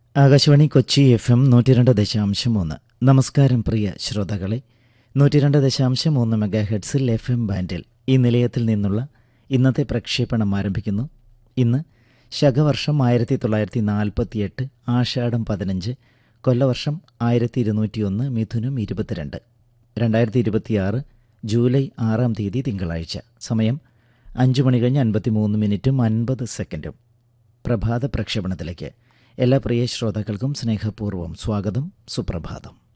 Akashvani Kochi F M നൂറ്റി രണ്ട് ദശാംശം മൂന്ന് നമസ്കാരം പ്രിയ ശ്രോതാക്കളെ നൂറ്റി രണ്ട് ദശാംശം മൂന്ന് മെഗാ ഹെഡ്സിൽ എഫ് എം ബാൻഡിൽ ഈ നിലയത്തിൽ നിന്നുള്ള ഇന്നത്തെ പ്രക്ഷേപണം ആരംഭിക്കുന്നു ഇന്ന് ശകവർഷം ആയിരത്തി തൊള്ളായിരത്തി നാൽപ്പത്തിയെട്ട് ആഷാഢം പതിനഞ്ച് കൊല്ലവർഷം ആയിരത്തി ഇരുന്നൂറ്റിയൊന്ന് മിഥുനം ഇരുപത്തിരണ്ട് രണ്ടായിരത്തി ഇരുപത്തിയാറ് ജൂലൈ ആറാം തീയതി തിങ്കളാഴ്ച സമയം അഞ്ച് മണി കഴിഞ്ഞ് അൻപത്തി മൂന്ന് മിനിറ്റും അൻപത് സെക്കൻഡും പ്രഭാത പ്രക്ഷേപണത്തിലേക്ക് എല്ലാ പ്രിയ ശ്രോതാക്കൾക്കും സ്നേഹപൂർവ്വം സ്വാഗതം സുപ്രഭാതം